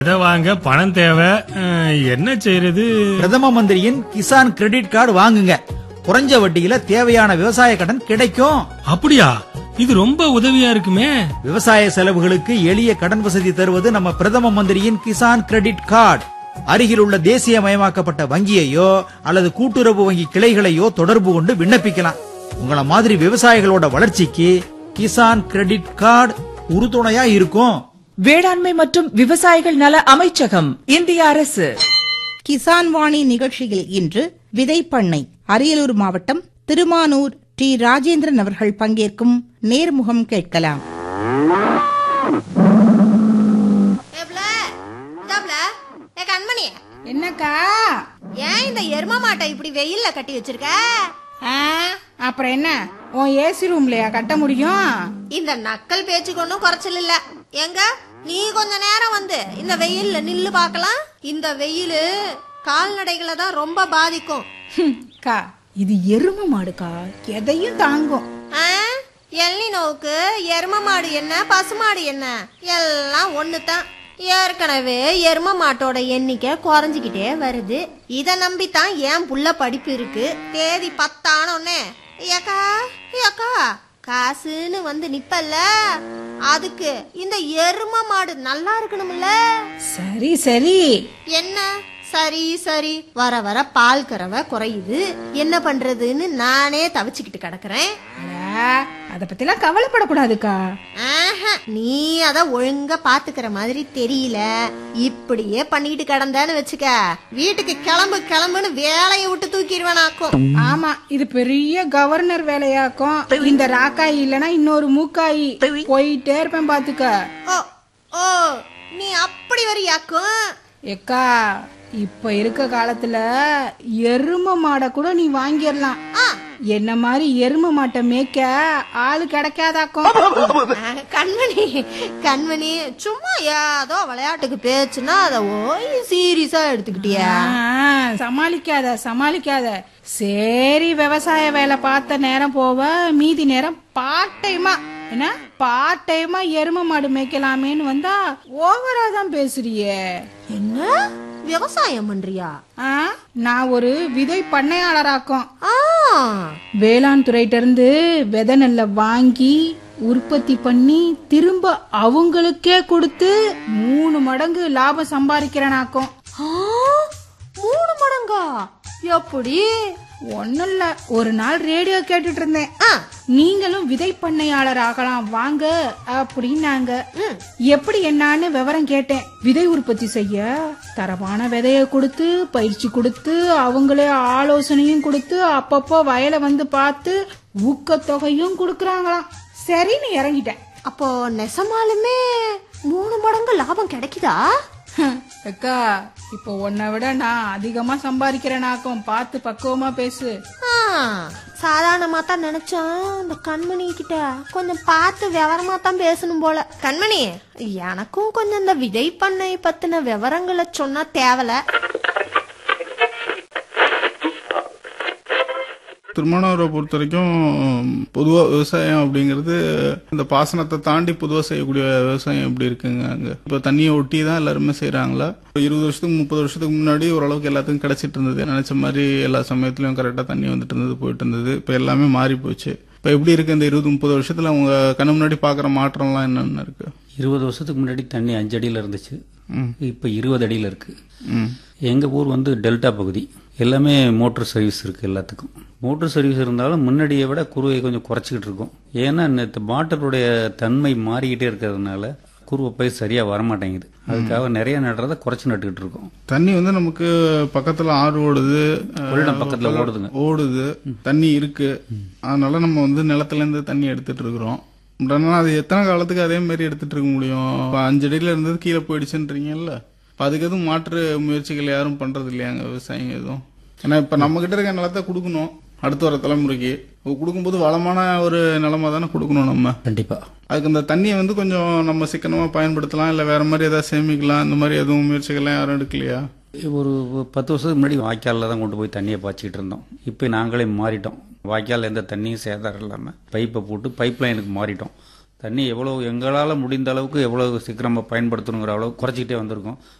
விதை வாங்க பணம் தேவை அஹ், என்ன செய்யறது பிரதம மந்திரியின் கிசான் கிரெடிட் கார்டு வாங்குங்க குறைஞ்ச வட்டியில தேவையான விவசாய கடன் கிடைக்கும் அப்படியா இது ரொம்ப உதவியா இருக்குமே விவசாய செலவுகளுக்கு எளிய கடன் வசதி தருவது நம்ம பிரதம மந்திரியின் கிசான் கிரெடிட் கார்டு அருகில் உள்ள தேசியமயமாக்கப்பட்ட வங்கியையோ அல்லது கூட்டுறவு வங்கி கிளைகளையோ தொடர்பு கொண்டு விண்ணப்பிக்கலாம் உங்கள மாதிரி விவசாயிகளோட வளர்ச்சிக்கு கிசான் கிரெடிட் கார்டு உறுதுணையா இருக்கும் வேளாண்மை மற்றும் விவசாயிகள் நல அமைச்சகம் இந்திய அரசு கிசான் வாணி நிகழ்ச்சியில் இன்று விதைப்பண்ணை அரியலூர் மாவட்டம் திருமானூர் டி ராஜேந்திரன் அவர்கள் பங்கேற்கும் நேர்முகம் கேட்கலாம் ஏப்ல இந்தாப்ல ஏ கண்மணி என்னக்கா ஏன் இந்த எரும மாட்டை இப்படி வெயில்ல கட்டி வச்சிருக்க ஆ, அப்புறம் என்ன உன் ஏசி ரூம்லயா கட்ட முடியும் இந்த நக்கல் பேச்சுக்கு ஒன்றும் குறைச்சல் இல்ல எங்க நீ கொஞ்ச நேரம் வந்து இந்த வெயில்ல நில்லு பார்க்கலாம் இந்த வெயில் கால்நடைகளை தான் ரொம்ப பாதிக்கும் ஹம், அக்கா இது எரும மாடுக்கா எதையும் தாங்கும் ஆ? எள்ளி நோவுக்கு எரும மாடு என்ன பசுமாடு என்ன எல்லாம் ஒன்று தான் ஏற்கனவே எரும மாட்டோட எண்ணிக்கை குறைஞ்சிக்கிட்டே வருது இதை நம்பித்தான் ஏன் புள்ள படிப்பு இருக்கு தேதி பத்தானோன்னே ஏக்கா ஏக்கா காசுன்னு வந்து நிப்பல்ல அதுக்கு இந்த எரும மாடு நல்லா இருக்கணும்ல சரி சரி என்ன சரி சரி வர வர பால் கறவை குறையுது என்ன பண்றதுன்னு நானே தவிச்சுக்கிட்டு கிடக்குறேன் அத பத்திலாம் கவலைப்படக்கூடாதுக்கா ஆஹா, நீ அத ஒழுங்கா பாத்துக்கிற மாதிரி தெரியல இப்படியே பண்ணிட்டு கிடந்தான்னு வச்சுக்க வீட்டுக்கு கிளம்பு கிளம்புன்னு வேலையை விட்டு தூக்கிடுவேனாக்கும் ஆமா இது பெரிய கவர்னர் வேலையாக்கும் இந்த ராக்காய் இல்லனா இன்னொரு மூக்காயி போயிட்டே இருப்பேன் பாத்துக்க ஓ ஓ நீ அப்படி வரியாக்கும் எக்கா இப்ப இருக்க காலத்துல எரும மாடை கூட நீ வாங்கிடலாம் ஆ. என்ன மாதிரி எரும மாட்டை மேய்க்க ஆளு கிடைக்காதாக்கும் ஆ, கண்மணி கண்மணி சும்மா ஏதோ விளையாட்டுக்கு பேச்சுன்னா அதை ஓய் சீரியஸா எடுத்துக்கிட்டியா ஆ, சமாளிக்காத சமாளிக்காத சரி விவசாய வேலை பார்த்த நேரம் போவ மீதி நேரம் பார்ட் டைமா என்ன பார்ட் டைமா எரும மாடு மேய்க்கலாமேன்னு வந்தா ஓவரா தான் பேசுறியே என்ன விவசாயம் பண்றியா ஆ, நான் ஒரு விதை பண்ணையாளராக்கும் ஆ வேளாண் துறையிட்ட இருந்து விதை நெல்லை வாங்கி உற்பத்தி பண்ணி திரும்ப அவங்களுக்கே கொடுத்து மூணு மடங்கு லாபம் சம்பாதிக்கிறேனாக்கும் ஆ, மூணு மடங்கா எப்படி ஒன்னும் இல்ல ஒரு நாள் ரேடியோ கேட்டுட்டு இருந்தேன் ஆ, நீங்களும் விதை பண்ணையாளர் ஆகலாம் வாங்க அப்படின்னாங்க எப்படி என்னான்னு விவரம் கேட்டேன் விதை உற்பத்தி செய்ய தரமான விதைய கொடுத்து பயிற்சி கொடுத்து அவங்களே ஆலோசனையும் கொடுத்து அப்பப்போ வயலை வந்து பார்த்து ஊக்கத்தொகையும் கொடுக்கறாங்களாம் சரின்னு இறங்கிட்டேன் அப்போ நெசமாலுமே மூணு மடங்கு லாபம் கிடைக்குதா ஹம், அக்கா இப்போ உன்னை விட நான் அதிகமா சம்பாதிக்கிறேனாக்கும் பார்த்து பக்குவமா பேசு ஆ, சாதாரணமா தான் நினைச்சேன் இந்த கண்மணி கிட்ட கொஞ்சம் பார்த்து விவரமா தான் பேசணும் போல கண்மணி எனக்கும் கொஞ்சம் இந்த விதை பண்ணை பத்தின விவரங்களை சொன்னா தேவல திருமணவரை பொறுத்த வரைக்கும் பொதுவாக விவசாயம் அப்படிங்கிறது இந்த பாசனத்தை தாண்டி பொதுவாக செய்யக்கூடிய விவசாயம் எப்படி இருக்குங்க அங்க இப்போ தண்ணியை ஒட்டி தான் எல்லாருமே செய்றாங்களா ஒரு இருபது வருஷத்துக்கு முப்பது வருஷத்துக்கு முன்னாடி ஓரளவுக்கு எல்லாத்துக்கும் கிடைச்சிட்டு இருந்தது நினைச்ச மாதிரி எல்லா சமயத்துலயும் கரெக்டாக தண்ணி வந்துட்டு இருந்தது போயிட்டு இருந்தது இப்போ எல்லாமே மாறி போச்சு இப்போ எப்படி இருக்கு இந்த இருபது முப்பது வருஷத்துல அவங்க கண்ணு முன்னாடி பார்க்குற மாற்றம்லாம் என்னென்ன இருக்கு இருபது வருஷத்துக்கு முன்னாடி தண்ணி அஞ்சு அடியில் இருந்துச்சு ம். இப்போ இருபது அடியில் இருக்கு ம் எங்கள் ஊர் வந்து டெல்டா பகுதி எல்லாமே மோட்டர் சர்வீஸ் இருக்கு எல்லாத்துக்கும் மோட்டர் சர்வீஸ் இருந்தாலும் முன்னாடியை விட குருவை கொஞ்சம் குறைச்சிக்கிட்டு இருக்கோம் ஏன்னா இந்த வாட்டருடைய தன்மை மாறிக்கிட்டே இருக்கிறதுனால குருவை பயிர் சரியா வரமாட்டேங்குது அதுக்காக நிறைய நடுறதை குறைச்சி நட்டுக்கிட்டு இருக்கோம் தண்ணி வந்து நமக்கு பக்கத்துல ஆறு ஓடுது அஹ், கொள்ளிடம் பக்கத்துல கொள்ள- ஓடுதுங்க. ஓடுது தண்ணி இருக்கு அதனால நம்ம வந்து நிலத்துல இருந்து தண்ணி எடுத்துட்டு இருக்கிறோம் பட் ஆனா அது எத்தனை காலத்துக்கு அதே மாதிரி எடுத்துட்டு இருக்க முடியும் இப்ப அஞ்சு அடியில இருந்தது கீழே போயிடுச்சுன்றீங்கல்ல இப்ப அதுக்கு எதுவும் மாற்று முயற்சிகள் யாரும் பண்றது இல்லையாங்க விவசாயிங்க எதுவும் ஏன்னா இப்ப நம்ம கிட்ட இருக்க நிலத்தை கொடுக்கணும் அடுத்து வர தலைமுறைக்கு அப்ப கொடுக்கும்போது வளமான ஒரு நிலமா தானே கொடுக்கணும் நம்ம கண்டிப்பா அதுக்கு இந்த தண்ணியை வந்து கொஞ்சம் நம்ம சிக்கனமா பயன்படுத்தலாம் இல்ல வேற மாதிரி ஏதாவது சேமிக்கலாம் இந்த மாதிரி எதுவும் முயற்சிகள்லாம் யாரும் எடுக்கலையா ஒரு பத்து வருஷத்துக்கு முன்னாடி வாய்க்காலில் தான் கொண்டு போய் தண்ணியை பாய்ச்சிக்கிட்டு இருந்தோம் இப்போ நாங்களே மாறிட்டோம் வாய்க்கால் எந்த தண்ணியும் சேதாரம் இல்லாமல் பைப்பை போட்டு பைப் லைனுக்கு மாறிட்டோம் தண்ணி எவ்வளோ எங்களால் முடிந்த அளவுக்கு எவ்வளோ சீக்கிரம் நம்ம பயன்படுத்தணுங்கிற அளவு குறைச்சிக்கிட்டே வந்திருக்கோம்